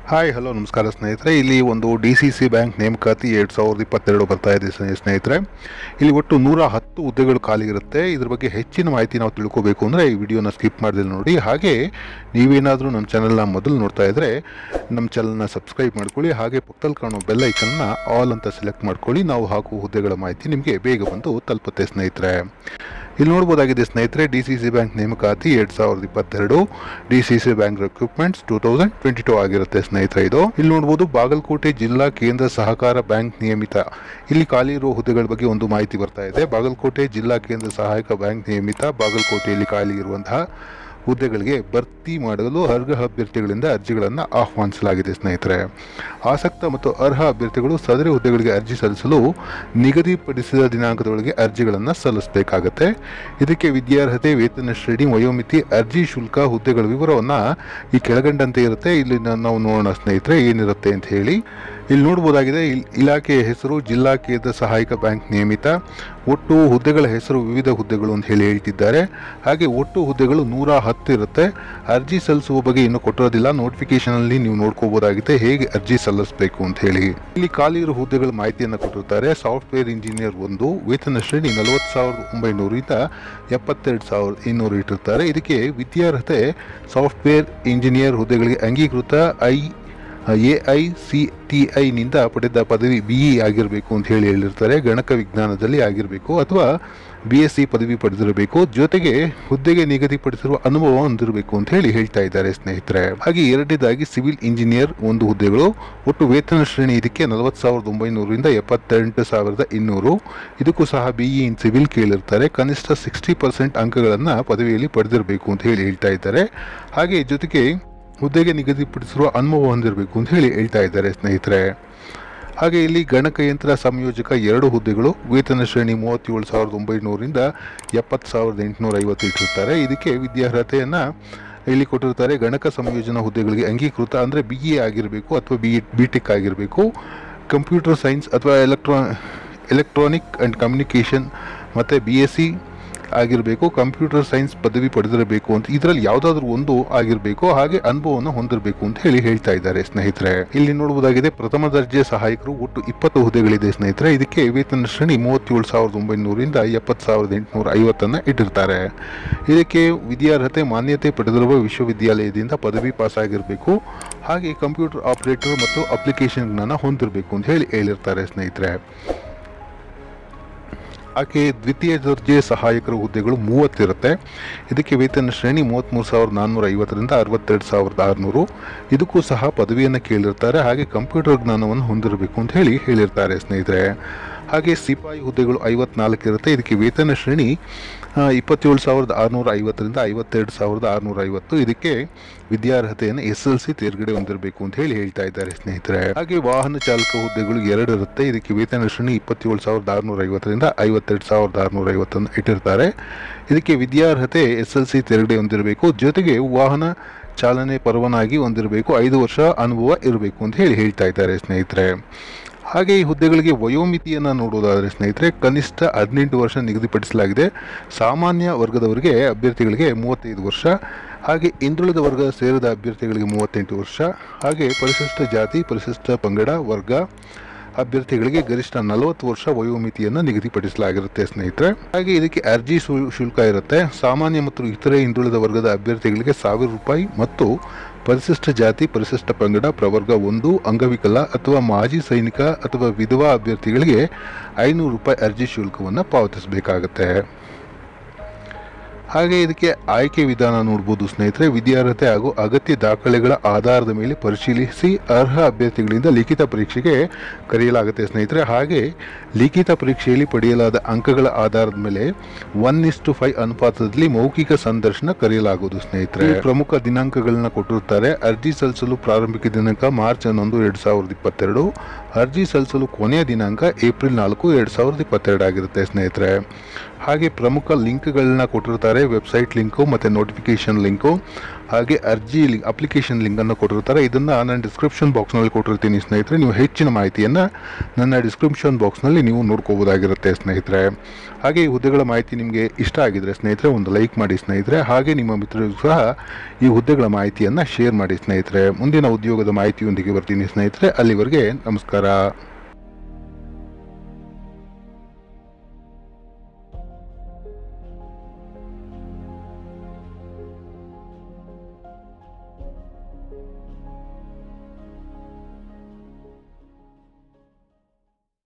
hi hello ನಮಸ್ಕಾರ ಸ್ನೇಹಿತರೆ ಇಲ್ಲಿ ಒಂದು ಡಿ ಸಿ ಸಿ ಬ್ಯಾಂಕ್ ನೇಮಕಾತಿ ಎರಡು ಸಾವಿರದ ಇಪ್ಪತ್ತೆರಡು ಬರ್ತಾ ಇದೆ ಸ್ನೇ- ಸ್ನೇಹಿತರೆ ಇಲ್ಲಿ ಒಟ್ಟು ನೂರ ಹತ್ತು ಹುದ್ದೆಗಳು ಖಾಲಿ ಇರುತ್ತೆ ಇದ್ರ ಬಗ್ಗೆ ಹೆಚ್ಚಿನ ಮಾಹಿತಿ ನಾವು ತಿಳ್ಕೋಬೇಕು ಅಂದರೆ ಈ ವಿಡಿಯೋನ ಸ್ಕಿಪ್ ಮಾಡಿದ್ರೆ ನೋಡಿ ಹಾಗೆ ನೀವೇನಾದರೂ ನಮ್ಮ ಚಾನಲ್ನ ಮೊದಲು ನೋಡ್ತಾ ಇದ್ದರೆ ನಮ್ಮ ಚಾನಲ್ನ ಸಬ್ಸ್ಕ್ರೈಬ್ ಮಾಡ್ಕೊಳ್ಳಿ ಹಾಗೆ ಪಕ್ಕದಲ್ಲಿ ಕಾಣೋ ಬೆಲ್ ಐಕನ್ನ ಆಲ್ ಅಂತ ಸೆಲೆಕ್ಟ್ ಮಾಡ್ಕೊಳ್ಳಿ ನಾವು ಹಾಕುವ ಹುದ್ದೆಗಳ ಮಾಹಿತಿ ನಿಮಗೆ ಬೇಗ ಬಂದು ತಲುಪುತ್ತೆ ಸ್ನೇಹಿತರೆ ಇಲ್ಲಿ ನೋಡ್ಬೋದಾಗಿದೆ ಸ್ನೇಹಿತರೆ ಡಿ ಸಿ ಸಿ ಬ್ಯಾಂಕ್ ನೇಮಕಾತಿ ಎರಡು ಸಾವಿರದ ಇಪ್ಪತ್ತೆರಡು D C C bank recruitments two thousand twenty two ಆಗಿರುತ್ತೆ ಸ್ನೇಹಿತರೆ ಇದು ಇಲ್ಲಿ ನೋಡ್ಬೋದು ಬಾಗಲಕೋಟೆ ಜಿಲ್ಲಾ ಕೇಂದ್ರ ಸಹಕಾರ ಬ್ಯಾಂಕ್ ನಿಯಮಿತ ಇಲ್ಲಿ ಖಾಲಿ ಇರುವ ಹುದ್ದೆಗಳ ಬಗ್ಗೆ ಒಂದು ಮಾಹಿತಿ ಬರ್ತಾ ಇದೆ ಬಾಗಲಕೋಟೆ ಜಿಲ್ಲಾ ಕೇಂದ್ರ ಸಹಾಯಕ ಬ್ಯಾಂಕ್ ನಿಯಮಿತ ಬಾಗಲಕೋಟೆಯಲ್ಲಿ ಖಾಲಿ ಇರುವಂತಹ ಹುದ್ದೆಗಳಿಗೆ ಭರ್ತಿ ಮಾಡಲು ಅರ್ಹ ಅಭ್ಯರ್ಥಿಗಳಿಂದ ಅರ್ಜಿಗಳನ್ನು ಆಹ್ವಾನಿಸಲಾಗಿದೆ ಸ್ನೇಹಿತರೆ ಆಸಕ್ತ ಮತ್ತು ಅರ್ಹ ಅಭ್ಯರ್ಥಿಗಳು ಸದರಿ ಹುದ್ದೆಗಳಿಗೆ ಅರ್ಜಿ ಸಲ್ಲಿಸಲು ನಿಗದಿಪಡಿಸಿದ ದಿನಾಂಕದೊಳಗೆ ಅರ್ಜಿಗಳನ್ನು ಸಲ್ಲಿಸಬೇಕಾಗತ್ತೆ ಇದಕ್ಕೆ ವಿದ್ಯಾರ್ಹತೆ ವೇತನ ಶ್ರೇಣಿ ವಯೋಮಿತಿ ಅರ್ಜಿ ಶುಲ್ಕ ಹುದ್ದೆಗಳ ವಿವರವನ್ನು ಈ ಕೆಳಗಂಡಂತೆ ಇರುತ್ತೆ ಇಲ್ಲಿ ನಾ- ನಾವು ನೋಡೋಣ ಸ್ನೇಹಿತರೆ ಏನಿರುತ್ತೆ ಅಂತ ಹೇಳಿ ಇಲ್ಲಿ ನೋಡ್ಬೋದಾಗಿದೆ ಇಲ್- ಇಲಾಖೆಯ ಹೆಸರು ಜಿಲ್ಲಾ ಕೇಂದ್ರ ಸಹಾಯಕ ಬ್ಯಾಂಕ್ ನಿಯಮಿತ ಒಟ್ಟು ಹುದ್ದೆಗಳ ಹೆಸರು ವಿವಿಧ ಹುದ್ದೆಗಳು ಅಂತ ಹೇಳಿ ಹೇಳ್ತಿದ್ದಾರೆ ಹಾಗೆ ಒಟ್ಟು ಹುದ್ದೆಗಳು ನೂರ ಹತ್ತು ಇರುತ್ತೆ ಅರ್ಜಿ ಸಲ್ಲಿಸುವ ಬಗ್ಗೆ ಇನ್ನೂ ಕೊಟ್ಟಿರೋದಿಲ್ಲ ನೋಟಿಫಿಕೇಶನ್ ಅಲ್ಲಿ ನೀವು ನೋಡ್ಕೋಬಹುದಾಗಿದೆ ಹೇಗೆ ಅರ್ಜಿ ಸಲ್ಲಿಸಬೇಕು ಅಂತ ಹೇಳಿ ಇಲ್ಲಿ ಖಾಲಿ ಇರೋ ಹುದ್ದೆಗಳ ಮಾಹಿತಿಯನ್ನು ಕೊಟ್ಟಿರ್ತಾರೆ ಸಾಫ್ಟ್ವೇರ್ ಇಂಜಿನಿಯರ್ ಒಂದು ವೇತನ ಶ್ರೇಣಿ ನಲವತ್ತು ಸಾವಿರದ ಒಂಬೈನೂರಿಂದ ಎಪ್ಪತ್ತೆರಡು ಸಾವಿರದ ಇನ್ನೂರು ಇಟ್ಟಿರ್ತಾರೆ ಇದಕ್ಕೆ ವಿದ್ಯಾರ್ಹತೆ ಸಾಫ್ಟ್ವೇರ್ ಇಂಜಿನಿಯರ್ ಹುದ್ದೆಗಳಿಗೆ ಅಂಗೀಕೃತ I A I C T ಐನಿಂದ ಪಡೆದ ಪದವಿ ಬಿ ಇ ಆಗಿರಬೇಕು ಅಂತ ಹೇಳಿ ಹೇಳಿರ್ತಾರೆ ಗಣಕ ವಿಜ್ಞಾನದಲ್ಲಿ ಆಗಿರಬೇಕು ಅಥವಾ ಬಿ ಎಸ್ ಸಿ ಪದವಿ ಪಡೆದಿರಬೇಕು ಜೊತೆಗೆ ಹುದ್ದೆಗೆ ನಿಗದಿಪಡಿಸಿರುವ ಅನುಭವ ಹೊಂದಿರಬೇಕು ಅಂತ ಹೇಳಿ ಹೇಳ್ತಾ ಇದ್ದಾರೆ ಸ್ನೇಹಿತರೆ ಹಾಗೆ ಎರಡನೇದಾಗಿ ಸಿವಿಲ್ ಇಂಜಿನಿಯರ್ ಒಂದು ಹುದ್ದೆಗಳು ಒಟ್ಟು ವೇತನ ಶ್ರೇಣಿ ಇದಕ್ಕೆ ನಲವತ್ತು ಸಾವಿರದ ಒಂಬೈನೂರಿಂದ ಎಪ್ಪತ್ತೆಂಟು ಸಾವಿರದ ಇನ್ನೂರು ಇದಕ್ಕೂ ಸಹ ಬಿ ಇ ಇನ್ ಸಿವಿಲ್ ಕೇಳಿರ್ತಾರೆ ಕನಿಷ್ಠ ಸಿಕ್ಸ್ಟಿ ಪರ್ಸೆಂಟ್ ಅಂಕಗಳನ್ನು ಪದವಿಯಲ್ಲಿ ಪಡೆದಿರಬೇಕು ಅಂತ ಹೇಳಿ ಹೇಳ್ತಾ ಇದ್ದಾರೆ ಹಾಗೆ ಜೊತೆಗೆ ಹುದ್ದೆಗೆ ನಿಗದಿಪಡಿಸಿರುವ ಅನುಭವ ಹೊಂದಿರಬೇಕು ಅಂತ ಹೇಳಿ ಹೇಳ್ತಾ ಇದ್ದಾರೆ ಸ್ನೇಹಿತರೆ ಹಾಗೆ ಇಲ್ಲಿ ಗಣಕಯಂತ್ರ ಸಂಯೋಜಕ ಎರಡು ಹುದ್ದೆಗಳು ವೇತನ ಶ್ರೇಣಿ ಮೂವತ್ತೇಳು ಸಾವಿರದ ಒಂಬೈನೂರಿಂದ ಎಪ್ಪತ್ತು ಸಾವಿರದ ಎಂಟುನೂರ ಐವತ್ತು ಇಟ್ಟಿರ್ತಾರೆ ಇದಕ್ಕೆ ವಿದ್ಯಾರ್ಹತೆಯನ್ನು ಇಲ್ಲಿ ಕೊಟ್ಟಿರ್ತಾರೆ ಗಣಕ ಸಂಯೋಜನಾ ಹುದ್ದೆಗಳಿಗೆ ಅಂಗೀಕೃತ ಅಂದರೆ ಬಿ ಎ ಆಗಿರಬೇಕು ಅಥವಾ ಬಿ ಬಿ ಟೆಕ್ ಆಗಿರಬೇಕು ಕಂಪ್ಯೂಟರ್ ಸೈನ್ಸ್ ಅಥವಾ ಎಲೆಕ್ಟ್ರಾ ಎಲೆಕ್ಟ್ರಾನಿಕ್ ಆ್ಯಂಡ್ ಕಮ್ಯುನಿಕೇಷನ್ ಮತ್ತು ಬಿ ಎಸ್ ಸಿ ಆಗಿರಬೇಕು ಕಂಪ್ಯೂಟರ್ ಸೈನ್ಸ್ ಪದವಿ ಪಡೆದಿರಬೇಕು ಅಂತ ಇದರಲ್ಲಿ ಯಾವುದಾದ್ರೂ ಒಂದು ಆಗಿರಬೇಕು ಹಾಗೆ ಅನುಭವವನ್ನು ಹೊಂದಿರಬೇಕು ಅಂತ ಹೇಳಿ ಹೇಳ್ತಾ ಇದ್ದಾರೆ ಸ್ನೇಹಿತರೆ ಇಲ್ಲಿ ನೋಡಬಹುದಾಗಿದೆ ಪ್ರಥಮ ದರ್ಜೆ ಸಹಾಯಕರು ಒಟ್ಟು ಇಪ್ಪತ್ತು ಹುದ್ದೆಗಳಿದೆ ಸ್ನೇಹಿತರೆ ಇದಕ್ಕೆ ವೇತನ ಶ್ರೇಣಿ ಮೂವತ್ತೇಳು ಸಾವಿರದ ಒಂಬೈನೂರಿಂದ ಎಪ್ಪತ್ತು ಸಾವಿರದ ಎಂಟುನೂರ ಐವತ್ತನ್ನು ಇಟ್ಟಿರ್ತಾರೆ ಇದಕ್ಕೆ ವಿದ್ಯಾರ್ಹತೆ ಮಾನ್ಯತೆ ಪಡೆದಿರುವ ವಿಶ್ವವಿದ್ಯಾಲಯದಿಂದ ಪದವಿ ಪಾಸ್ ಆಗಿರಬೇಕು ಹಾಗೆ ಕಂಪ್ಯೂಟರ್ ಆಪರೇಟರ್ ಮತ್ತು ಅಪ್ಲಿಕೇಶನ್ ಜ್ಞಾನ ಹೊಂದಿರಬೇಕು ಅಂತ ಹೇಳಿ ಹೇಳಿರ್ತಾರೆ ಸ್ನೇಹಿತರೆ ಆಕೆ ದ್ವಿತೀಯ ದರ್ಜೆ ಸಹಾಯಕರ ಹುದ್ದೆಗಳು ಮೂವತ್ತಿರುತ್ತೆ ಇದಕ್ಕೆ ವೇತನ ಶ್ರೇಣಿ ಮೂವತ್ತ್ಮೂರು ಸಾವಿರದ ನಾನ್ನೂರ ಐವತ್ತರಿಂದ ಅರವತ್ತೆರಡು ಸಾವಿರದ ಆರುನೂರು ಇದಕ್ಕೂ ಸಹ ಪದವಿಯನ್ನು ಕೇಳಿರ್ತಾರೆ ಹಾಗೆ ಕಂಪ್ಯೂಟರ್ ಜ್ಞಾನವನ್ನು ಹೊಂದಿರಬೇಕು ಅಂತ ಹೇಳಿ ಹೇಳಿರ್ತಾರೆ ಸ್ನೇಹಿತರೆ ಹಾಗೆ ಸಿಪಾಯಿ ಹುದ್ದೆಗಳು ಐವತ್ನಾಲ್ಕು ಇರುತ್ತೆ ಇದಕ್ಕೆ ವೇತನ ಶ್ರೇಣಿ ಆ, ಇಪ್ಪತ್ತೇಳು ಸಾವಿರದ ಆರುನೂರ ಐವತ್ತರಿಂದ ಐವತ್ತೆರಡು ಸಾವಿರದ ಆರುನೂರ ಐವತ್ತು ಇದಕ್ಕೆ ವಿದ್ಯಾರ್ಹತೆಯನ್ನು ಎಸ್ ಎಲ್ ಸಿ ತೇರ್ಗಡೆ ಹೊಂದಿರಬೇಕು ಅಂತ ಹೇಳಿ ಹೇಳ್ತಾ ಇದ್ದಾರೆ ಸ್ನೇಹಿತರೆ ಹಾಗೆ ವಾಹನ ಚಾಲಕ ಹುದ್ದೆಗಳು ಎರಡು ಇರುತ್ತೆ ಇದಕ್ಕೆ ವೇತನ ಶ್ರೇಣಿ ಇಪ್ಪತ್ತೇಳು ಸಾವಿರದ ಆರುನೂರ ಐವತ್ತರಿಂದ ಐವತ್ತೆರಡು ಸಾವಿರದ ಆರುನೂರ ಐವತ್ತನ್ನು ಇಟ್ಟಿರ್ತಾರೆ ಇದಕ್ಕೆ ವಿದ್ಯಾರ್ಹತೆ ಎಸ್ ಎಲ್ ಸಿ ತೆರಗಡೆ ಹೊಂದಿರಬೇಕು ಜೊತೆಗೆ ವಾಹನ ಚಾಲನೆ ಪರವಾನಗಿ ಹೊಂದಿರಬೇಕು ಐದು ವರ್ಷ ಅನುಭವ ಇರಬೇಕು ಅಂತ ಹೇಳಿ ಹೇಳ್ತಾ ಇದ್ದಾರೆ ಸ್ನೇಹಿತರೆ ಹಾಗೆ ಈ ಹುದ್ದೆಗಳಿಗೆ ವಯೋಮಿತಿಯನ್ನು ನೋಡೋದಾದರೆ ಸ್ನೇಹಿತರೆ ಕನಿಷ್ಠ ಹದಿನೆಂಟು ವರ್ಷ ನಿಗದಿಪಡಿಸಲಾಗಿದೆ ಸಾಮಾನ್ಯ ವರ್ಗದವರಿಗೆ ಅಭ್ಯರ್ಥಿಗಳಿಗೆ ಮೂವತ್ತೈದು ವರ್ಷ ಹಾಗೆ ಹಿಂದುಳಿದ ವರ್ಗ ಸೇರಿದ ಅಭ್ಯರ್ಥಿಗಳಿಗೆ ಮೂವತ್ತೆಂಟು ವರ್ಷ ಹಾಗೆ ಪರಿಶಿಷ್ಟ ಜಾತಿ ಪರಿಶಿಷ್ಟ ಪಂಗಡ ವರ್ಗ ಅಭ್ಯರ್ಥಿಗಳಿಗೆ ಗರಿಷ್ಠ ನಲವತ್ತು ವರ್ಷ ವಯೋಮಿತಿಯನ್ನು ನಿಗದಿಪಡಿಸಲಾಗಿರುತ್ತೆ ಸ್ನೇಹಿತರೆ ಹಾಗೆ ಇದಕ್ಕೆ ಅರ್ಜಿ ಶು- ಶುಲ್ಕ ಇರುತ್ತೆ ಸಾಮಾನ್ಯ ಮತ್ತು ಇತರೆ ಹಿಂದುಳಿದ ವರ್ಗದ ಅಭ್ಯರ್ಥಿಗಳಿಗೆ ಸಾವಿರ ರೂಪಾಯಿ ಮತ್ತು ಪರಿಶಿಷ್ಟ ಜಾತಿ ಪರಿಶಿಷ್ಟ ಪಂಗಡ ಪ್ರವರ್ಗ ಒಂದು ಅಂಗವಿಕಲ ಅಥವಾ ಮಾಜಿ ಸೈನಿಕ ಅಥವಾ ವಿಧವಾ ಅಭ್ಯರ್ಥಿಗಳಿಗೆ ಐನೂರು ರೂಪಾಯಿ ಅರ್ಜಿ ಶುಲ್ಕವನ್ನು ಪಾವತಿಸಬೇಕಾಗತ್ತೆ ಹಾಗೆ ಇದಕ್ಕೆ ಆಯ್ಕೆ ವಿಧಾನ ನೋಡ್ಬೋದು ಸ್ನೇಹಿತರೆ ವಿದ್ಯಾರ್ಹತೆ ಹಾಗೂ ಅಗತ್ಯ ದಾಖಲೆಗಳ ಆಧಾರದ ಮೇಲೆ ಪರಿಶೀಲಿಸಿ ಅರ್ಹ ಅಭ್ಯರ್ಥಿಗಳಿಂದ ಲಿಖಿತ ಪರೀಕ್ಷೆಗೆ ಕರೆಯಲಾಗುತ್ತೆ ಸ್ನೇಹಿತರೆ ಹಾಗೆ ಲಿಖಿತ ಪರೀಕ್ಷೆಯಲ್ಲಿ ಪಡೆಯಲಾದ ಅಂಕಗಳ ಆಧಾರದ ಮೇಲೆ ಒನ್ ಇಸ್ಟು ಫೈವ್ ಅನುಪಾತದಲ್ಲಿ ಮೌಖಿಕ ಸಂದರ್ಶನ ಕರೆಯಲಾಗುವುದು ಸ್ನೇಹಿತರೆ ಈ ಪ್ರಮುಖ ದಿನಾಂಕಗಳನ್ನ ಕೊಟ್ಟಿರ್ತಾರೆ ಅರ್ಜಿ ಸಲ್ಲಿಸಲು ಪ್ರಾರಂಭಿಕ ದಿನಾಂಕ ಮಾರ್ಚ್ ಹನ್ನೊಂದು ಎರಡು ಸಾವಿರದ ಇಪ್ಪತ್ತೆರಡು ಅರ್ಜಿ ಸಲ್ಲಿಸಲು ಕೊನೆಯ ದಿನಾಂಕ ಏಪ್ರಿಲ್ ನಾಲ್ಕು ಎರಡು ಸಾವಿರದ ಇಪ್ಪತ್ತೆರಡು ಆಗಿರುತ್ತೆ ಸ್ನೇಹಿತರೆ ಹಾಗೆ ಪ್ರಮುಖ ಲಿಂಕ್ಗಳನ್ನ ಕೊಟ್ಟಿರ್ತಾರೆ ವೆಬ್ಸೈಟ್ ಲಿಂಕು ಮತ್ತು ನೋಟಿಫಿಕೇಶನ್ ಲಿಂಕು ಹಾಗೆ ಅರ್ಜಿ ಲಿಂಕ್ ಅಪ್ಲಿಕೇಶನ್ ಲಿಂಕನ್ನು ಕೊಟ್ಟಿರ್ತಾರೆ ಇದನ್ನು ನಾನು ಡಿಸ್ಕ್ರಿಪ್ಷನ್ ಬಾಕ್ಸ್ನಲ್ಲಿ ಕೊಟ್ಟಿರ್ತೀನಿ ಸ್ನೇಹಿತರೆ ನೀವು ಹೆಚ್ಚಿನ ಮಾಹಿತಿಯನ್ನು ನನ್ನ ಡಿಸ್ಕ್ರಿಪ್ಷನ್ ಬಾಕ್ಸ್ನಲ್ಲಿ ನೀವು ನೋಡ್ಕೋಬೋದಾಗಿರುತ್ತೆ ಸ್ನೇಹಿತರೆ ಹಾಗೆ ಈ ಹುದ್ದೆಗಳ ಮಾಹಿತಿ ನಿಮಗೆ ಇಷ್ಟ ಆಗಿದ್ರೆ ಸ್ನೇಹಿತರೆ ಒಂದು ಲೈಕ್ ಮಾಡಿ ಸ್ನೇಹಿತರೆ ಹಾಗೆ ನಿಮ್ಮ ಮಿತ್ರರಿಗೂ ಸಹ ಈ ಹುದ್ದೆಗಳ ಮಾಹಿತಿಯನ್ನು ಶೇರ್ ಮಾಡಿ ಸ್ನೇಹಿತರೆ ಮುಂದಿನ ಉದ್ಯೋಗದ ಮಾಹಿತಿಯೊಂದಿಗೆ ಬರ್ತೀನಿ ಸ್ನೇಹಿತರೆ ಅಲ್ಲಿವರೆಗೆ ನಮಸ್ಕಾರ